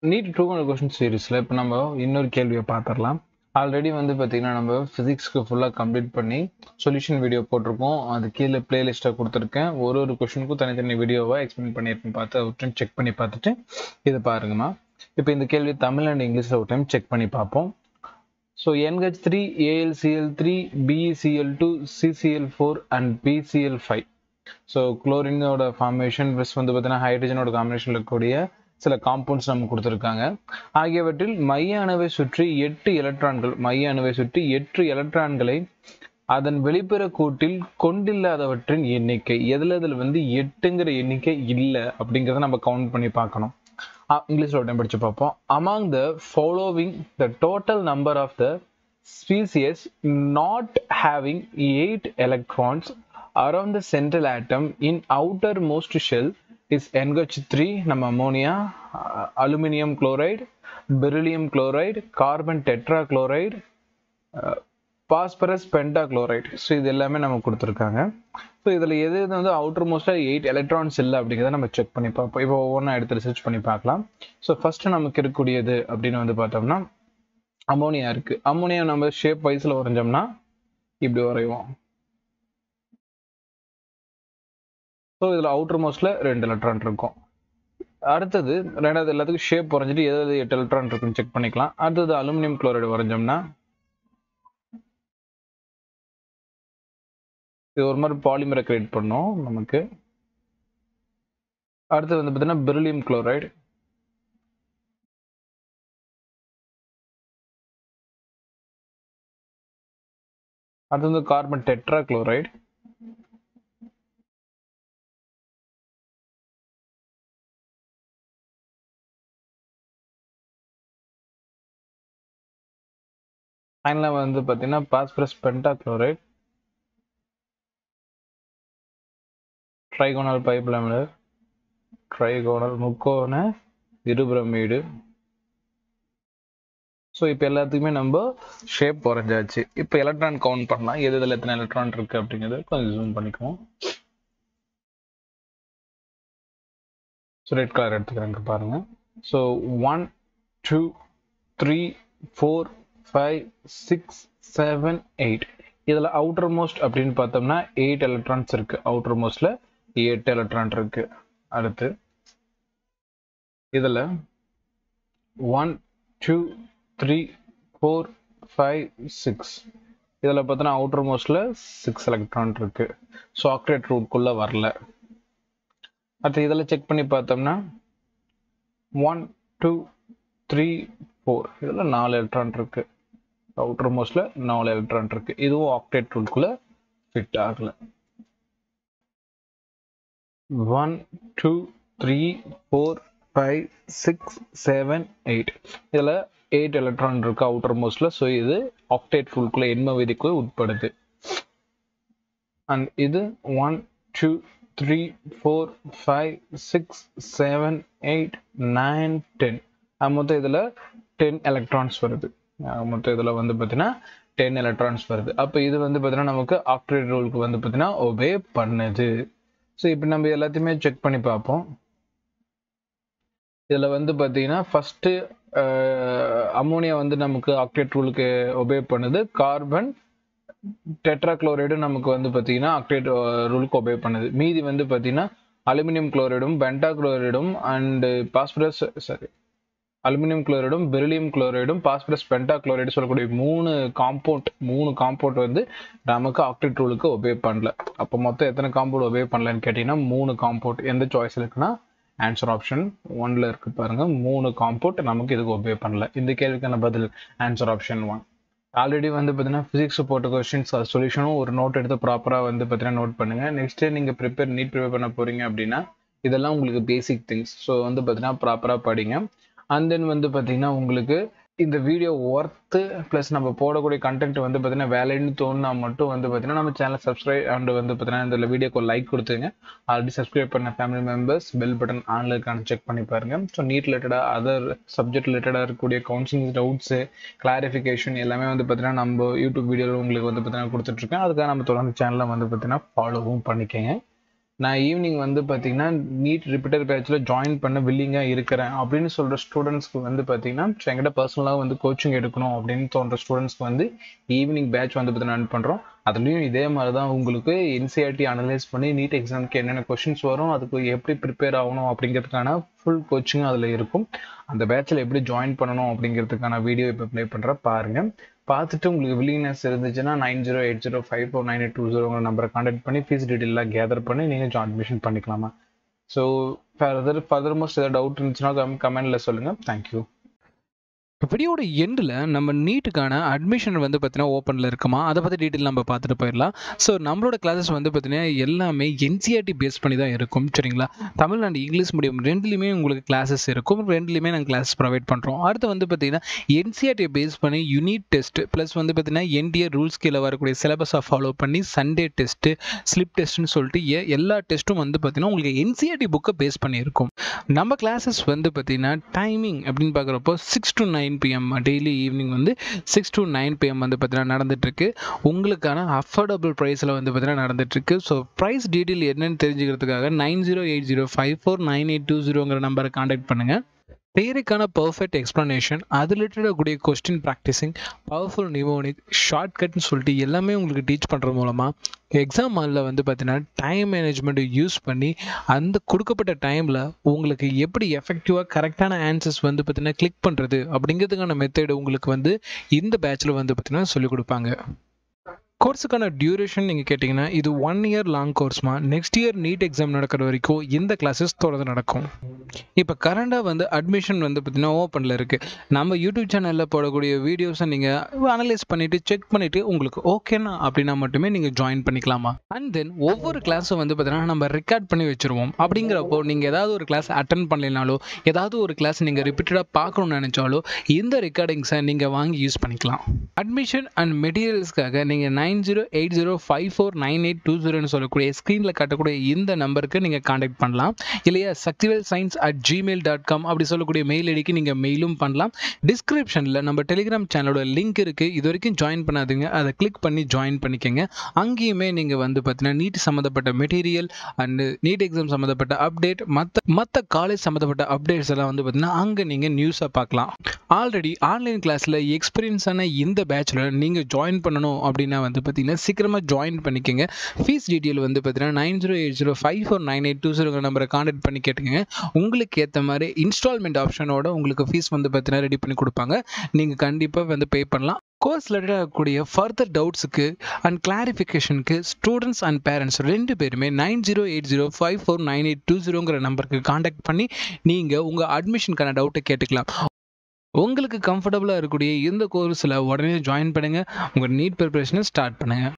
need two hundred question சீரீஸில் இப்போ நம்ம இன்னொரு கேள்வியை பார்த்துடலாம் ஆல்ரெடி வந்து பார்த்தீங்கன்னா நம்ம ஃபிசிக்ஸ்க்கு ஃபுல்லாக கம்ப்ளீட் பண்ணி சொல்யூஷன் வீடியோ போட்டிருக்கோம் அது கீழே பிளேலிஸ்ட்டாக கொடுத்துருக்கேன் ஒரு ஒரு கொஷனுக்கும் தனித்தனி வீடியோவாக எக்ஸ்பிளைன் பண்ணியிருக்கேன் பார்த்து அவற்றையும் செக் பண்ணி பார்த்துட்டு இதை பாருங்கம்மா இப்போ இந்த கேள்வி தமிழ் அண்ட் இங்கிலீஷில் ஒரு டைம் செக் பண்ணி பார்ப்போம் so NH three ALCL three BECL two CCL four and PCL five so குளோரினோட ஃபார்மேஷன் ப்ளஸ் வந்து பார்த்தீங்கன்னா ஹைட்ரஜனோட காம்பினேஷனில் இருக்கக்கூடிய சில காம்பவுண்ட்ஸ் நம்ம கொடுத்துருக்காங்க ஆகியவற்றில் மைய அணுவை சுற்றி எட்டு எலக்ட்ரான்கள் மைய அணுவை சுற்றி எட்டு எலக்ட்ரான்களை அதன் வெளிப்புற கூட்டில் கொண்டில்லாதவற்றின் எண்ணிக்கை எதுல இதில் வந்து எட்டுங்கிற எண்ணிக்கை இல்லை அப்படிங்கிறத நம்ம கவுண்ட் பண்ணி பார்க்கணும் இங்கிலீஷில் ஒரு டைம் படிச்சு பார்ப்போம் among the following the total number of the species not having eight electrons around the central atom in outermost shell is NH3 நம்ம ammonia aluminium chloride beryllium chloride carbon tetra chloride phosphorus penta chloride so இது எல்லாமே நமக்கு கொடுத்துருக்காங்க so இதில் எது எது வந்து outer மோஸ்ட்டாக எயிட் எலக்ட்ரான்ஸ் இல்லை அப்படிங்கிறத நம்ம செக் பண்ணி பார்ப்போம் இப்போ ஒவ்வொன்றா எடுத்து ரிசர்ச் பண்ணி பார்க்கலாம் ஸோ ஃபஸ்ட்டு நமக்கு இருக்கக்கூடியது அப்படின்னு வந்து பார்த்தோம்னா அமோனியா இருக்குது அமோனியா நம்ம ஷேப் வைஸில் வரைஞ்சோம்னா இப்படி வரைவோம் ஸோ இதில் அவுட்டர் மோஸ்டில் ரெண்டு எலக்ட்ரான் இருக்கும் அடுத்தது ரெண்டாவது எல்லாத்துக்கும் ஷேப் வரைஞ்சிட்டு எது எட்டு எலக்ட்ரான் இருக்குன்னு செக் பண்ணிக்கலாம் அடுத்தது அலுமினியம் குளோரைடு வரைஞ்சோம்னா இது ஒரு மாதிரி பாலிமரை கிரியேட் பண்ணோம் நமக்கு அடுத்து வந்து பார்த்தீங்கன்னா பெரிலியம் குளோரைடு அடுத்து வந்து கார்பன் டெட்ரா குளோரைடு ஃபைனலாக வந்து பார்த்தீங்கன்னா phosphorus penta chloride trigonal bipyramidal trigonal முக்கோண இருபுறமீடு ஸோ இப்போ எல்லாத்துக்குமே நம்ம ஷேப் வரைஞ்சாச்சு இப்போ எலக்ட்ரான் கவுண்ட் பண்ணலாம் எது இதில் எத்தனை எலக்ட்ரான் இருக்கு அப்படிங்கிறது கொஞ்சம் ஜூம் பண்ணிக்குவோம் ஸோ ரெட் கலர் எடுத்துக்கிறேங்க பாருங்க so one two three four five six seven eight இதில் அவுட்டர் மோஸ்ட் அப்படின்னு பார்த்தோம்னா எயிட் எலக்ட்ரான்ஸ் இருக்கு அவுட்டர் மோஸ்ட்ல எட்டு எலக்ட்ரான் இருக்கு அடுத்து இதில் one two three four five six இதில் பார்த்தோன்னா அவுட்டர் மோஸ்ட்ல சிக்ஸ் எலக்ட்ரான் இருக்கு ஸோ ஆக்ரேட் ரூட்குள்ளே வரல அடுத்து இதில் செக் பண்ணி பார்த்தோம்னா ஒன் டூ த்ரீ ஃபோர் இதில் நாலு எலக்ட்ரான் இருக்கு அவுட்டர் மோஸ்ட்ல நாலு எலக்ட்ரான் இருக்கு இதுவும் ஆக்டேட் ரூல்குள்ள ஃபிட் ஆகல one two three four five six seven eight இதில் எயிட் எலக்ட்ரான் இருக்கு அவுட்டர் மோஸ்ட்ல ஸோ இது ஆக்டேட் ரூல்குள்ள எண்ம விதிக்கு உட்படுது அண்ட் இது one two three four five six seven eight nine ten மொத்தம் இதில் டென் எலக்ட்ரான்ஸ் வருது மொத்தம் இதில் வந்து பார்த்தீங்கன்னா டென் எலக்ட்ரான்ஸ் வருது அப்போ இது வந்து பார்த்தீங்கன்னா நமக்கு ஆக்டேட் ரூலுக்கு வந்து பார்த்தீங்கன்னா ஒபே பண்ணுது ஸோ இப்போ நம்ம எல்லாத்தையுமே செக் பண்ணி பார்ப்போம் இதில் வந்து பார்த்தீங்கன்னா ஃபஸ்ட்டு அமோனியா வந்து நமக்கு ஆக்டேட் ரூலுக்கு ஒபே பண்ணுது கார்பன் டெட்ரா குளோரைடு நமக்கு வந்து பார்த்தீங்கன்னா ஆக்டேட் ரூலுக்கு ஒபே பண்ணுது மீதி வந்து பார்த்தீங்கன்னா அலுமினியம் குளோரைடும் பென்டா குளோரைடும் அண்டு பாஸ்பரஸ் சாரி அலுமினியம் குளோரைடும் பெரிலியம் குளோரைடும் பாஸ்பரஸ் பென்டா குளோரைடு சொல்லக்கூடிய மூணு காம்பவுண்ட் மூணு காம்பவுண்ட் வந்து நமக்கு ஆக்டிட் ரூலுக்கு ஒபே பண்ணல அப்போ மொத்தம் எத்தனை காம்பவுண்ட் ஒபே பண்ணலன்னு கேட்டிங்கன்னா மூணு காம்பவுண்ட் எந்த சாய்ஸ் இருக்குன்னா ஆன்சர் ஆப்ஷன் ஒன்ல இருக்கு பாருங்க மூணு காம்பவுண்ட் நமக்கு இதுக்கு ஒபே பண்ணல இந்த கேள்விக்கான பதில் ஆன்சர் ஆப்ஷன் ஒன் ஆல்ரெடி வந்து பார்த்தீங்கன்னா ஃபிசிக்ஸ் போட்ட கொஸ்டின்ஸ் சொல்யூஷனும் ஒரு நோட் எடுத்து ப்ராப்பராக வந்து பார்த்தீங்கன்னா நோட் பண்ணுங்க நெக்ஸ்ட் நீங்கள் ப்ரிப்பேர் நீட் ப்ரிப்பேர் பண்ண போறீங்க அப்படின்னா இதெல்லாம் உங்களுக்கு பேசிக் திங்ஸ் ஸோ வந்து பார்த்தீங்கன்னா ப்ராப்பராக படிங்க அண்ட் தென் வந்து பார்த்தீங்கன்னா உங்களுக்கு இந்த வீடியோ ஒர்த்து ப்ளஸ் நம்ம போடக்கூடிய கண்டென்ட் வந்து பார்த்தீங்கன்னா வேலைன்னு தோணுனா மட்டும் வந்து பார்த்தீங்கன்னா நம்ம சேனல் சப்ஸ்கிரைப் அண்ட் வந்து பார்த்தீங்கன்னா இந்த வீடியோக்கு லைக் கொடுத்துங்க ஆல்ரெடி சப்ஸ்கிரைப் பண்ண ஃபேமிலி மெம்பர்ஸ் பெல் பட்டன் ஆன்ல இருக்கான்னு செக் பண்ணி பாருங்க ஸோ நீட் ரிலேட்டடாக அதர் சப்ஜெக்ட் ரிலேட்டடாக இருக்கக்கூடிய கவுன்சிலிங் டவுட்ஸு கிளாரிஃபிகேஷன் எல்லாமே வந்து பார்த்தீங்கன்னா நம்ம யூடியூப் வீடியோவில் உங்களுக்கு வந்து பார்த்தீங்கன்னா கொடுத்துட்ருக்கேன் அதுக்காக நம்ம தொடர்ந்து சேனலை வந்து பார்த்தீங்கன்னா ஃபாலோவும் பண்ணிக்கோங்க நான் ஈவினிங் வந்து பார்த்தீங்கன்னா நீட் ரிப்பீட்டர் பேட்சில் ஜாயின் பண்ண வில்லிங்காக இருக்கிறேன் அப்படின்னு சொல்கிற ஸ்டூடெண்ட்ஸ்க்கு வந்து பார்த்தீங்கன்னா என்கிட்ட பர்சனலாக வந்து கோச்சிங் எடுக்கணும் அப்படின்னு தோன்ற ஸ்டூடெண்ட்ஸ்க்கு வந்து ஈவினிங் பேட்ச் வந்து பார்த்தீங்கன்னா ரன் பண்ணுறோம் அதுலேயும் இதே மாதிரி தான் உங்களுக்கு என்சிஆர்டி அனலைஸ் பண்ணி நீட் எக்ஸாமுக்கு என்னென்ன கொஷின்ஸ் வரும் அதுக்கு எப்படி ப்ரிப்பேர் ஆகணும் அப்படிங்கிறதுக்கான ஃபுல் கோச்சிங்கும் அதில் இருக்கும் அந்த பேட்சில் எப்படி ஜாயின் பண்ணணும் அப்படிங்கிறதுக்கான வீடியோ இப்போ ப்ளே பண்ணுற பாருங்கள் பார்த்துட்டு உங்களுக்கு வில்லிங்னஸ் இருந்துச்சுன்னா nine zero eight zero five four nine eight two ஜீரோங்கிற நம்பரை கான்டாக்ட் பண்ணி ஃபீஸ் டீட்டெயிலாக கேதர் பண்ணி நீங்கள் ஜாயின் அட்மிஷன் பண்ணிக்கலாமா ஸோ ஃபர்தர் ஃபர்தர் மோஸ்ட் ஏதாவது டவுட் இருந்துச்சுன்னா கமெண்ட்டில் சொல்லுங்கள் தேங்க்யூ வீடியோட எண்டில் நம்ம நீட்டுக்கான அட்மிஷன் வந்து பார்த்தீங்கன்னா ஓப்பனில் இருக்குமா அதை பற்றி டீட்டெயில் நம்ம பார்த்துட்டு போயிடலாம் ஸோ நம்மளோட கிளாஸஸ் வந்து பார்த்தீங்கன்னா எல்லாமே என்சிஆர்டி பேஸ் பண்ணி தான் இருக்கும் சரிங்களா தமிழ் அண்ட் இங்கிலீஷ் மீடியம் ரெண்டுலேயுமே உங்களுக்கு கிளாஸஸ் இருக்கும் ரெண்டுலேயுமே நாங்கள் கிளாஸ் ப்ரொவைட் பண்ணுறோம் அடுத்து வந்து பார்த்தீங்கன்னா என்சிஆர்டி பேஸ் பண்ணி யூனிட் டெஸ்ட் ப்ளஸ் வந்து பார்த்தீங்கன்னா என்டிஆர் ரூல்ஸ் கீழே வரக்கூடிய சிலபஸை ஃபாலோ பண்ணி சண்டே டெஸ்ட்டு ஸ்லிப் டெஸ்ட்னு சொல்லிட்டு எ- எல்லா டெஸ்ட்டும் வந்து பார்த்தீங்கன்னா உங்களுக்கு என்சிஆர்டி புக்கை பேஸ் பண்ணியிருக்கும் நம்ம கிளாஸஸ் வந்து பார்த்தீங்கன்னா டைமிங் அப்படின்னு பார்க்குறப்போ six to nine PM daily evening வந்து சிக்ஸ் டு நைன் பிஎம் வந்து பார்த்தீங்கன்னா நடந்துட்டுருக்கு உங்களுக்கான அஃபோர்டபுள் ப்ரைஸில் வந்து பார்த்தீங்கன்னா நடந்துட்டுருக்கு ஸோ ப்ரைஸ் டீட்டெயில் என்னன்னு தெரிஞ்சுக்கிறதுக்காக nine zero eight zero five four nine eight two ஜீரோங்கிற நம்பரை காண்டாக்ட் பண்ணுங்கள் தேரிக்கான பர்ஃபெக்ட் எக்ஸ்ப்ளனேஷன் அது ரிலேட்டடாக கூடிய கொஸ்டின் ப்ராக்டிசிங் பவர்ஃபுல் நிமோனிக் ஷார்ட்கட்னு சொல்லிட்டு எல்லாமே உங்களுக்கு டீச் பண்ணுறது மூலமாக எக்ஸாம் ஹாலில் வந்து பார்த்தீங்கன்னா டைம் மேனேஜ்மெண்ட்டை யூஸ் பண்ணி அந்த கொடுக்கப்பட்ட டைமில் உங்களுக்கு எப்படி எஃபெக்டிவாக கரெக்டான ஆன்சர்ஸ் வந்து பார்த்தீங்கன்னா கிளிக் பண்ணுறது அப்படிங்கிறதுக்கான மெத்தட் உங்களுக்கு வந்து இந்த பேட்சில் வந்து பார்த்தீங்கன்னா சொல்லிக் கொடுப்பாங்க கோர்ஸுக்கான டியூரேஷன் நீங்கள் கேட்டிங்கன்னா இது ஒன் இயர் லாங் கோர்ஸ்மா நெக்ஸ்ட் இயர் நீட் எக்ஸாம் நடக்கிற வரைக்கும் இந்த கிளாஸஸ் தொடர்ந்து நடக்கும் இப்போ கரண்டாக வந்து அட்மிஷன் வந்து பார்த்தீங்கன்னா ஓப்பனில் இருக்குது நம்ம யூடியூப் சேனலில் போடக்கூடிய வீடியோஸை நீங்கள் அனலைஸ் பண்ணிவிட்டு செக் பண்ணிவிட்டு உங்களுக்கு ஓகேனா அப்படின்னா மட்டுமே நீங்கள் ஜாயின் பண்ணிக்கலாமா அண்ட் தென் ஒவ்வொரு கிளாஸும் வந்து பார்த்தீங்கன்னா நம்ம ரெக்கார்ட் பண்ணி வச்சுருவோம் அப்படிங்கிறப்போ நீங்கள் ஏதாவது ஒரு கிளாஸ் அட்டன் பண்ணலைனாலோ ஏதாவது ஒரு கிளாஸ் நீங்கள் ரிப்பீட்டடாக பார்க்கணும்னு நினச்சாலோ இந்த ரெக்கார்டிங்ஸை நீங்கள் வாங்கி யூஸ் பண்ணிக்கலாம் அட்மிஷன் அண்ட் மெட்டீரியல்ஸ்க்காக நீங்கள் nine zero eight zero five four nine eight two ஜீரோன்னு சொல்லக்கூடிய ஸ்க்ரீனில் காட்டக்கூடிய இந்த நம்பருக்கு நீங்கள் காண்டாக்ட் பண்ணலாம் இல்லையா Sakthivel science at gmail dot com அப்படி சொல்லக்கூடிய மெயில் ஐடிக்கு நீங்கள் மெயிலும் பண்ணலாம் டிஸ்கிரிப்ஷனில் நம்ம டெலிகிராம் சேனலோட லிங்க் இருக்குது இது வரைக்கும் ஜாயின் பண்ணாதீங்க அதை கிளிக் பண்ணி ஜாயின் பண்ணிக்கோங்க அங்கேயுமே நீங்கள் வந்து பார்த்தீங்கன்னா நீட் சம்மந்தப்பட்ட மெட்டீரியல் அண்டு நீட் எக்ஸாம் சம்மந்தப்பட்ட அப்டேட் மற்ற மற்ற காலேஜ் சம்மந்தப்பட்ட அப்டேட்ஸ் எல்லாம் வந்து பார்த்தீங்கன்னா அங்கே நீங்கள் நியூஸை பார்க்கலாம் ஆல்ரெடி ஆன்லைன் கிளாஸில் எக்ஸ்பீரியன்ஸான இந்த பேட்சில் நீங்கள் ஜாயின் பண்ணணும் அப்படின்னா வந்து பார்த்தீங்கன்னா சீக்கிரமாக ஜாயின் பண்ணிக்கோங்க ஃபீஸ் டீட்டெயில் வந்து பார்த்தீங்கன்னா nine zero eight zero five four nine eight two zero நம்பரை கான்டாக்ட் பண்ணி கேட்டுங்க உங்களுக்கு ஏற்ற மாதிரி இன்ஸ்டால்மெண்ட் ஆப்ஷனோட உங்களுக்கு ஃபீஸ் வந்து பார்த்தீங்கன்னா ரெடி பண்ணி கொடுப்பாங்க நீங்கள் கண்டிப்பாக வந்து பே பண்ணலாம் கோர்ஸ் ரிலேட்டடாக கூடிய ஃபர்தர் டவுட்ஸுக்கு அண்ட் கிளாரிஃபிகேஷனுக்கு ஸ்டூடெண்ட்ஸ் அண்ட் பேரண்ட்ஸ் ரெண்டு பேருமே nine zero eight zero five four nine eight two ஜீரோங்கிற நம்பருக்கு காண்டாக்ட் பண்ணி நீங்கள் உங்கள் அட்மிஷனுக்கான டவுட்டை கேட்டுக்கலாம் உங்களுக்கு கம்ஃபர்டபுளாக இருக்கக்கூடிய இந்த கோர்ஸில் உடனே ஜாயின் பண்ணுங்கள் உங்கள் நீட் ப்ரிப்பரேஷனை ஸ்டார்ட் பண்ணுங்கள்